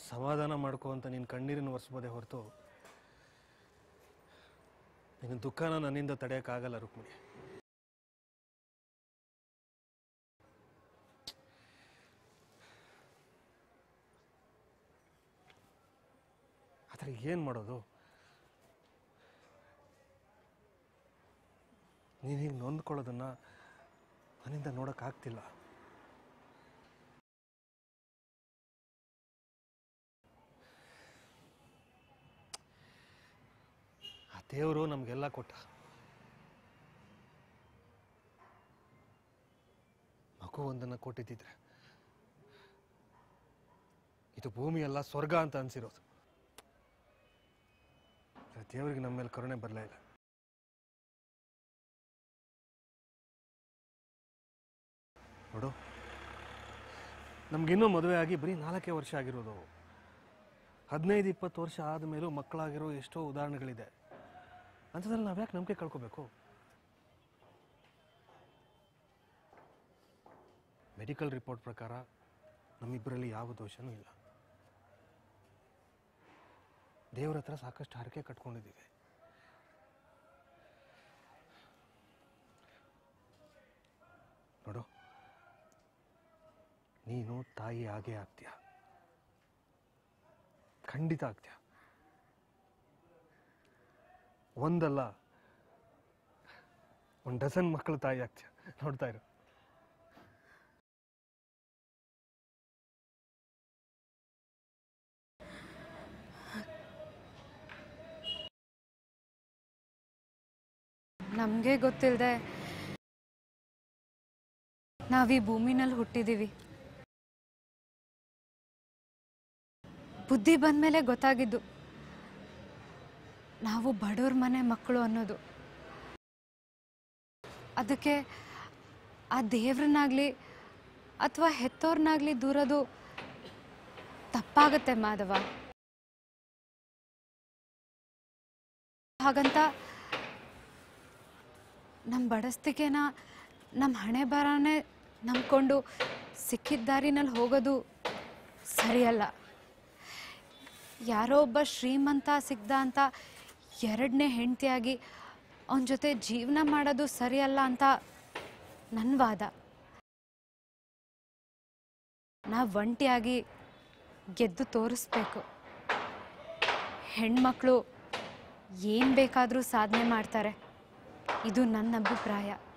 ಸಮಾಧಾನ ಮಾಡ್ಕೋ ಅಂತ ನೀನು ಕಣ್ಣೀರನ್ನು ಒರೆಸ್ಬೋದೇ ಹೊರತು ನಿನ್ನ ದುಃಖನ ನನ್ನಿಂದ ತಡೆಯೋಕ್ಕಾಗಲ್ಲ ರುಕ್ಮಿಣಿ ಆದರೆ ಏನು ಮಾಡೋದು ನೀನು ಹೀಗೆ ನೊಂದ್ಕೊಳ್ಳೋದನ್ನ ನನ್ನಿಂದ ನೋಡೋಕ್ಕಾಗ್ತಿಲ್ಲ ಆ ದೇವರು ನಮಗೆಲ್ಲ ಕೊಟ್ಟ ಮಗು ಒಂದನ್ನು ಕೊಟ್ಟಿದ್ದಿದ್ರೆ ಇದು ಭೂಮಿ ಎಲ್ಲ ಸ್ವರ್ಗ ಅಂತ ಅನ್ಸಿರೋದು ಆದ್ರೆ ದೇವರಿಗೆ ನಮ್ಮ ಮೇಲೆ ಕರುಣೆ ಬರಲೇ ಇಲ್ಲ ನೋಡು ನಮ್ಗಿನ್ನೂ ಮದುವೆ ಆಗಿ ಬರೀ ನಾಲ್ಕೇ ವರ್ಷ ಆಗಿರೋದು ಹದಿನೈದು ಇಪ್ಪತ್ತು ವರ್ಷ ಆದಮೇಲೂ ಮಕ್ಕಳಾಗಿರೋ ಎಷ್ಟೋ ಉದಾಹರಣೆಗಳಿದೆ ಅಂಥದ್ರಲ್ಲಿ ನಾವ್ಯಾಕೆ ನಂಬಿಕೆ ಕಳ್ಕೋಬೇಕು ಮೆಡಿಕಲ್ ರಿಪೋರ್ಟ್ ಪ್ರಕಾರ ನಮ್ಮಿಬ್ಬರಲ್ಲಿ ಯಾವ ದೋಷನೂ ಇಲ್ಲ ದೇವ್ರ ಹತ್ರ ಸಾಕಷ್ಟು ಹರಕೆ ಕಟ್ಕೊಂಡಿದ್ದೀವಿ ನೋಡು ನೀನು ತಾಯಿ ಆಗೇ ಆಗ್ತೀಯ ಖಂಡಿತ ಆಗ್ತೀಯ ಒಂದಲ್ಲ ಒಂದು ಡಜನ್ ಮಕ್ಕಳು ತಾಯಿ ಆಗ್ತೀಯ ನೋಡ್ತಾ ಇರು ನಮಗೆ ಗೊತ್ತಿಲ್ಲದೆ ನಾವು ಈ ಭೂಮಿನಲ್ಲಿ ಹುಟ್ಟಿದ್ದೀವಿ ಬುದ್ಧಿ ಬಂದಮೇಲೆ ಗೊತ್ತಾಗಿದ್ದು ನಾವು ಬಡವ್ರ ಮನೆ ಮಕ್ಕಳು ಅನ್ನೋದು ಅದಕ್ಕೆ ಆ ದೇವ್ರನ್ನಾಗಲಿ ಅಥವಾ ಹೆತ್ತೋರ್ನಾಗಲಿ ದೂರೋದು ತಪ್ಪಾಗತ್ತೆ ಮಾಧವ ಹಾಗಂತ ನಮ್ಮ ಬಡಸ್ತಿಕೆನ ನಮ್ಮ ಹಣೆ ಬರನೇ ನಂಬ್ಕೊಂಡು ಸಿಕ್ಕಿದ ದಾರಿನಲ್ಲಿ ಹೋಗೋದು ಸರಿಯಲ್ಲ ಯಾರೋ ಒಬ್ಬ ಶ್ರೀಮಂತ ಸಿಗ್ದ ಅಂತ ಎರಡನೇ ಹೆಂಡತಿಯಾಗಿ ಅವನ ಜೊತೆ ಜೀವನ ಮಾಡೋದು ಸರಿಯಲ್ಲ ಅಂತ ನನ್ನ ವಾದ ನಾವು ಒಂಟಿಯಾಗಿ ಗೆದ್ದು ತೋರಿಸ್ಬೇಕು ಹೆಣ್ಮಕ್ಳು ಏನು ಬೇಕಾದರೂ ಸಾಧನೆ ಮಾಡ್ತಾರೆ ಇದು ನನ್ನ ಅಭಿಪ್ರಾಯ